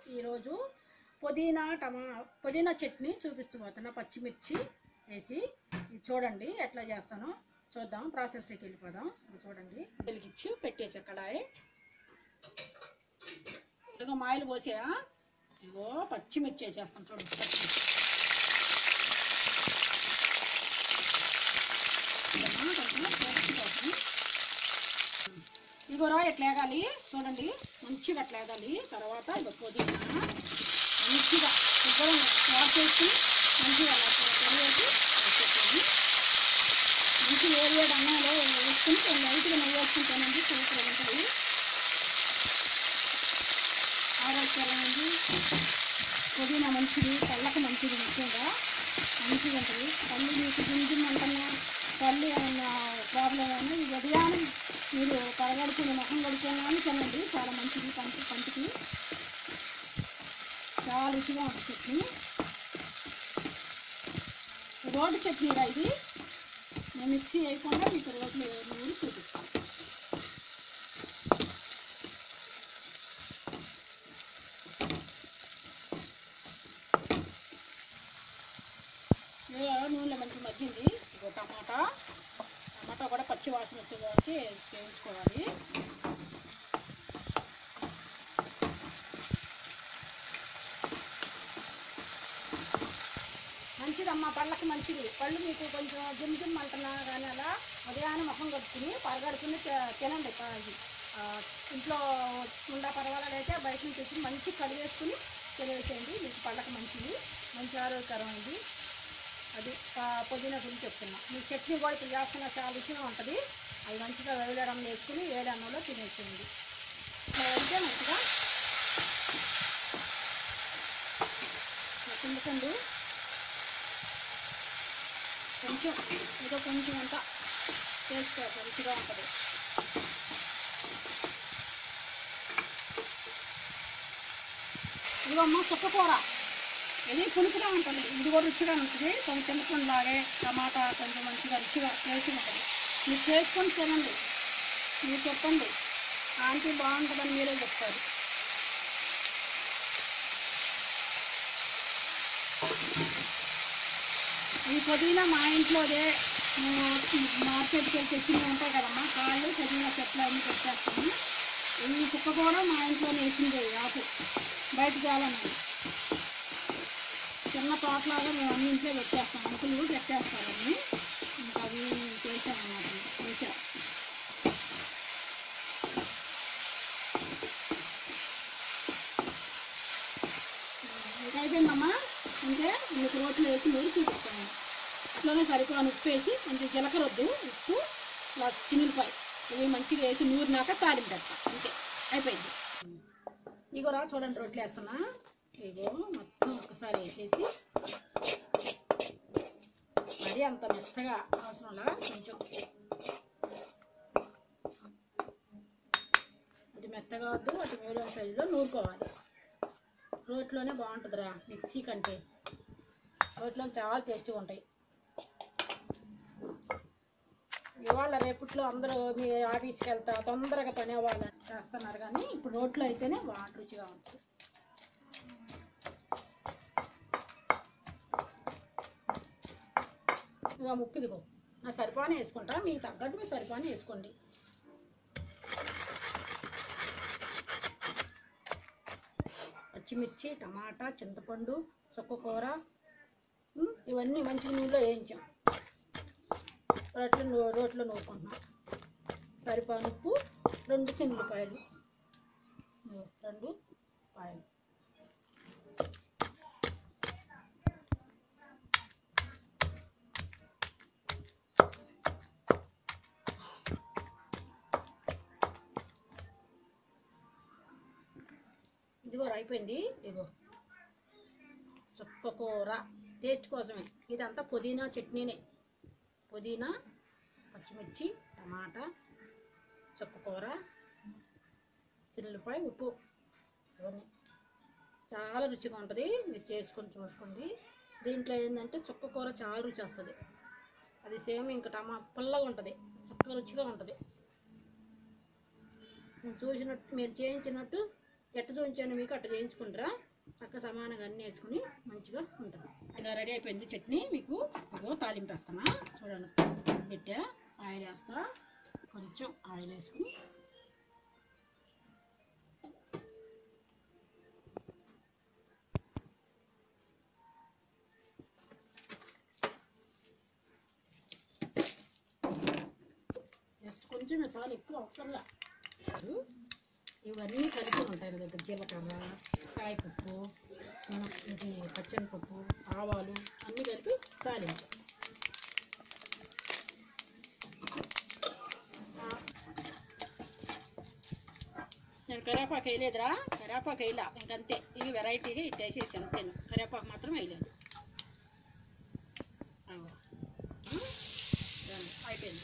ఈరోజు పుదీనా టమా పుదీనా చట్నీ చూపిస్తున్నా పచ్చిమిర్చి వేసి ఇది చూడండి ఎట్లా చేస్తానో చూద్దాం ప్రాసెస్కి వెళ్ళిపోదాం ఇది చూడండి వెలిగించి పెట్టేసా కడాయి ఇదిగో మాయలు పోసా ఇగో పచ్చిమిర్చి వేసేస్తాం చూడండి పచ్చిమిర్చి. ఇదమ్మా కొంచెం టేస్ట్ కోసం ఇగోరా ఎట్లా వేగాలి చూడండి మంచిగా అట్లా వేగాలి తర్వాత ఇక పుదీనా మంచిగా శుభ్రం వాష్ చేసి మంచిగా అలా కలిపేసి వేసేసుకోండి మంచి వేడి వేడి అన్నంలో వేసుకుని కొంచెం లైట్గా నెయ్యి వేసుకుంటానండి సూపర్ ఉంటుంది ఆరోగ్యకరం ఉంది పుదీనా మంచిది కళ్ళకు మంచిది ముఖ్యంగా మంచిగా ఉంటుంది పళ్ళు మీకు జిమ్ అంటున్నా పళ్ళు ఏమన్నా ప్రాబ్లం అయినా ఈ ఉదయాన్నే మీరు పరగడుకుని ముఖం కడుక్కోగానే తినండి చాలా మంచిది పంటి పంటికి చాలా రుచిగా ఉంటుంది చట్నీ రోడ్డు చట్నీరా ఇది నేను మిక్సీ వేయకుండా మీకు రోడ్లు నూరి చూపిస్తాను ఇదిగో నూనెలో మంచి మగ్గింది ఇగో టమాటా టమాటా కూడా పచ్చి వాసన వచ్చే వరకు వేయించుకోవాలి మంచిదమ్మా పళ్ళకి మంచిది పళ్ళు మీకు కొంచెం జిమ్ జిమ్ అంటున్నా కానీ అలా ఉదయాన్నే ముఖం కడుక్కుని పరగడుకుని తి- తినండి ప- ఇది. ఆ, ఇంట్లో ఉండా పర్వాలేదైతే బయట నుంచి వచ్చి మంచి కడిగేసుకుని తినేసేయండి మీకు పళ్ళకి మంచిది మంచి ఆరోగ్యకరమైనది అది ఆ, పుదీనా గురించి చెప్తున్నా మీ చట్నీ కూడా ఇప్పుడు చేస్తున్న చాలా రుచిగా ఉంటుంది అది మంచిగా వేడడం వేసుకుని వేడి అన్నంలో తినేసేయండి ఇట్లా అయితే మంచిగా పిండుకుండు కొంచెం ఏదో కొంచెం అంత చేసుకోవాలి రుచిగా ఉంటుంది ఇదిగోమ్మ చుక్కకూర ఇది పులుపుగా ఉంటుంది ఇది కూడా రుచిగా ఉంటుంది కొంచెం చింతపండులాగే టమాటా కొంచెం మంచిగా రుచిగా టేస్ట్ ఉంటుంది మీరు చేసుకొని తినండి మీరు చెప్పండి ఆంటీ బాగుంటుందని మీరే చెప్తారు ఈ పుదీనా మా ఇంట్లోదే మేము మార్కెట్కి వెళ్ళి తెచ్చినవి ఉంటాయి కదమ్మా కాళ్ళు పుదీనా చెట్లు అన్నీ పెట్టేస్తాము ఈ కుక్క కూడా మా ఇంట్లోనే వేసింది ఆకు బయట చాలని చిన్న తోటలాగా మేము అన్ని ఇంట్లో పెట్టేస్తాం అంకులు పెట్టేస్తారని ఇంకా అవి చేశామన్నమాట చేశాం ఇంకా అయిపోయిందమ్మా అంటే మీకు రోట్లో వేసి నూరి చూపిస్తాను ఇట్లోనే సరిపోయిన ఉప్పు వేసి కొంచెం జీలకర్ర వద్దు ఉప్పు ప్లస్ చిన్నులపాయ ఇవి మంచిగా వేసి నూరినాక తాలింపు పెడతా అంతే అయిపోయింది ఇగో రా చూడండి రొట్టెలు వేస్తున్నా ఇగో మొత్తం ఒకసారి వేసేసి మరి అంత మెత్తగా అవసరంలా కొంచెం అటు మెత్తగా వద్దు అటు మీడియం సైజులో నూరుకోవాలి రోట్లోనే బాగుంటుందిరా మిక్సీ కంటే రోట్లో చాలా టేస్టీగా ఉంటాయి ఇవాళ రేపట్లో అందరూ మీ ఆఫీస్కి వెళ్తా తొందరగా పని అవ్వాలని చేస్తున్నారు కానీ ఇప్పుడు రోట్లో అయితేనే బాగా రుచిగా ఉంటుంది ఇక ముప్పు ఇదిగో నా సరిపానే వేసుకుంటా మీకు తగ్గట్టు మీరు సరిపానే వేసుకోండి పచ్చిమిర్చి టమాటా చింతపండు సుక్కకూర ఉమ్, ఇవన్నీ మంచి నూనెలో వేయించాం రోట్లో రోట్లో నూరుకుంటున్నాం సరిపాను ఉప్పు రెండు చిన్నులపాయలు ఇదిగో రెండు పాయలు ఇదిగో అయిపోయింది ఇదిగో చుక్కకూర టేస్ట్ కోసమే ఇదంతా పుదీనా చట్నీనే పుదీనా పచ్చిమిర్చి టమాటా చుక్కకూర చిల్లిపాయ ఉప్పు ఇవన్నీ చాలా రుచిగా ఉంటుంది మీరు చేసుకొని చూసుకోండి దీంట్లో ఏంటంటే చుక్కకూర చాలా రుచి వస్తుంది అది సేమ్ ఇంకా టమా పుల్లగా ఉంటుంది చుక్క రుచిగా ఉంటుంది నేను చూసినట్టు మీరు చేయించినట్టు ఎట్ట చూపించాను మీకు అట్ట చేయించుకుంటారా పక్క సమానంగా అన్నీ వేసుకుని మంచిగా ఉంటుంది ఇలా రెడీ అయిపోయింది చట్నీ మీకు ఇగో తాలింపు వేస్తానా చూడండి పెట్టా ఆయిల్ వేస్తా కొంచెం ఆయిల్ వేసుకుని జస్ట్ కొంచెం మసాలా ఎక్కువ అవసరంలా ఇవన్నీ కలిపి ఉంటాయి నా దగ్గర జీలకర్ర కాయపప్పు మన- ఇది పచ్చని పప్పు ఆవాలు అన్నీ కలిపి తాలింపు నేను కరివేపాకు వేయలేదురా కరివేపాకు వేయలే ఇంకంతే ఇది వెరైటీగా ఇది చేసేసి అంతే కరివేపాకు మాత్రం వేయలేదు అగో. ఉం? ఇదిగోండి, అయిపోయింది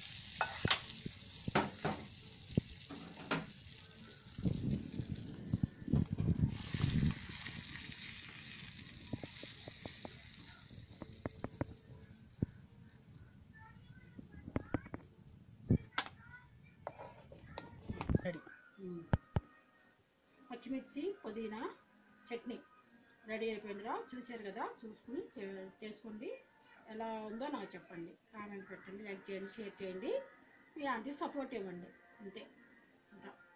రెడీ ఉమ్. పచ్చిమిర్చి పుదీనా చట్నీ రెడీ అయిపోయిందిరా చూశారు కదా చూసుకుని చే- చేసుకోండి ఎలా ఉందో నాకు చెప్పండి కామెంట్ పెట్టండి లైక్ చేయండి షేర్ చేయండి మీ ఆంటీ సపోర్ట్ ఇవ్వండి అంతే అంతా